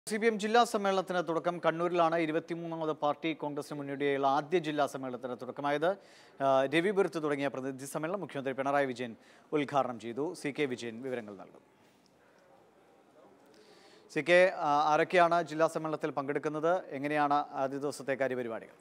C P M ജില്ലാ സമ്മേളനത്തിന് തുടക്കം കണ്ണൂരിലാണ് ഇരുപത്തിമൂന്നാമത് പാർട്ടി കോൺഗ്രസിന് മുന്നോടിയായുള്ള ആദ്യ ജില്ലാ സമ്മേളനത്തിന് തുടക്കമായത് ആ, രവിപുരത്ത് തുടങ്ങിയ പ്രതിനിധി സമ്മേളനം മുഖ്യമന്ത്രി പിണറായി വിജയൻ ഉദ്ഘാടനം ചെയ്തു സി കെ വിജയൻ വിവരങ്ങൾ നൽകും സി കെ ആ, ആരൊക്കെയാണ് ജില്ലാ സമ്മേളനത്തിൽ പങ്കെടുക്കുന്നത് എങ്ങനെയാണ് ആദ്യ ദിവസത്തെ കാര്യപരിപാടികൾ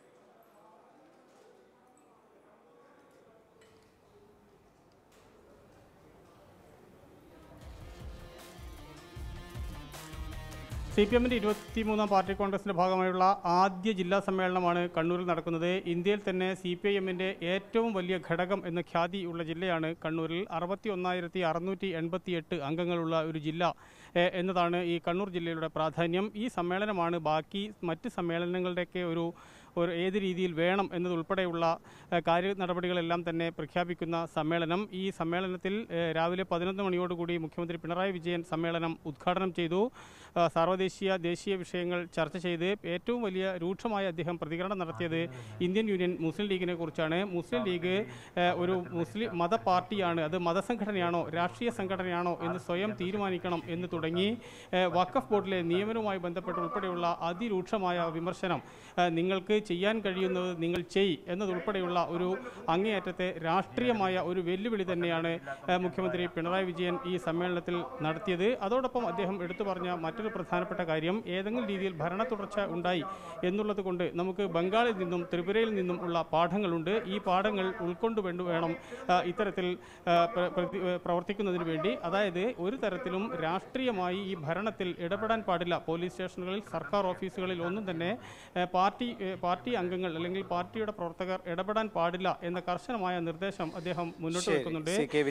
സി പി എമ്മിൻ്റെ ഇരുപത്തിമൂന്നാം പാർട്ടി കോൺഗ്രസിൻ്റെ ഭാഗമായുള്ള ആദ്യ ജില്ലാ സമ്മേളനമാണ് കണ്ണൂരിൽ നടക്കുന്നത് ഇന്ത്യയിൽ തന്നെ സി പി ഐ എമ്മിൻ്റെ ഏറ്റവും വലിയ ഘടകം എന്ന ഖ്യാതി ഉള്ള ജില്ലയാണ് കണ്ണൂരിൽ അറുപത്തി ഒന്നായിരത്തി അറുന്നൂറ്റി എൺപത്തി എട്ട് അംഗങ്ങളുള്ള ഒരു ജില്ല ഏഹ്, എന്നതാണ് ഈ കണ്ണൂർ ജില്ലയുടെ പ്രാധാന്യം ഈ സമ്മേളനമാണ് ബാക്കി മറ്റ് സമ്മേളനങ്ങളുടെയൊക്കെ ഒരു ഒരു ഏത് രീതിയിൽ വേണം എന്നതുൾപ്പെടെയുള്ള ഏഹ്, കാര്യ നടപടികളെല്ലാം തന്നെ പ്രഖ്യാപിക്കുന്ന സമ്മേളനം ഈ സമ്മേളനത്തിൽ ഏഹ്, രാവിലെ പതിനൊന്ന് മണിയോടുകൂടി മുഖ്യമന്ത്രി പിണറായി വിജയൻ സമ്മേളനം ഉദ്ഘാടനം ചെയ്തു ആ, സർവ്വദേശീയ ദേശീയ വിഷയങ്ങൾ ചർച്ച ചെയ്ത് ഏറ്റവും വലിയ രൂക്ഷമായ അദ്ദേഹം പ്രതികരണം നടത്തിയത് ഇന്ത്യൻ യൂണിയൻ മുസ്ലിം ലീഗിനെ കുറിച്ചാണ് മുസ്ലിം ലീഗ് ഏഹ്, ഒരു മുസ്ലിം മത പാർട്ടിയാണ് അത് മതസംഘടനയാണോ രാഷ്ട്രീയ സംഘടനയാണോ എന്ന് സ്വയം തീരുമാനിക്കണം എന്ന് തുടങ്ങി ഏഹ്, വഖഫ് ബോർഡിലെ നിയമനവുമായി ബന്ധപ്പെട്ട് ഉൾപ്പെടെയുള്ള അതിരൂക്ഷമായ വിമർശനം ഏഹ്, നിങ്ങൾക്ക് ചെയ്യാൻ കഴിയുന്നത് നിങ്ങൾ ചെയ് എന്നതുൾപ്പെടെയുള്ള ഒരു അങ്ങേയറ്റത്തെ രാഷ്ട്രീയമായ ഒരു വെല്ലുവിളി തന്നെയാണ് ഏഹ്, മുഖ്യമന്ത്രി പിണറായി വിജയൻ ഈ സമ്മേളനത്തിൽ നടത്തിയത് അതോടൊപ്പം അദ്ദേഹം എടുത്തു പറഞ്ഞ മറ്റൊരു പ്രധാനപ്പെട്ട കാര്യം ഏതെങ്കിലും രീതിയിൽ ഭരണ തുടർച്ച ഉണ്ടായി എന്നുള്ളത് കൊണ്ട് നമുക്ക് ബംഗാളിൽ നിന്നും ത്രിപുരയിൽ നിന്നും ഉള്ള പാഠങ്ങളുണ്ട് ഈ പാഠങ്ങൾ ഉൾക്കൊണ്ട് വേണ്ട വേണം ആ, ഇത്തരത്തിൽ ആ, പ്ര- പ്രതി- ഏ, പ്രവർത്തിക്കുന്നതിന് വേണ്ടി അതായത് ഒരു തരത്തിലും രാഷ്ട്രീയമായി ഈ ഭരണത്തിൽ ഇടപെടാൻ പാടില്ല പോലീസ് സ്റ്റേഷനുകളിൽ സർക്കാർ ഓഫീസുകളിൽ ഒന്നും തന്നെ ഏ, പാർട്ടി ഏ, പാർട്ടി അംഗങ്ങൾ അല്ലെങ്കിൽ പാർട്ടിയുടെ പ്രവർത്തകർ ഇടപെടാൻ പാടില്ല എന്ന കർശനമായ നിർദ്ദേശം അദ്ദേഹം മുന്നോട്ട് ശരി വെക്കുന്നുണ്ട് സി കെ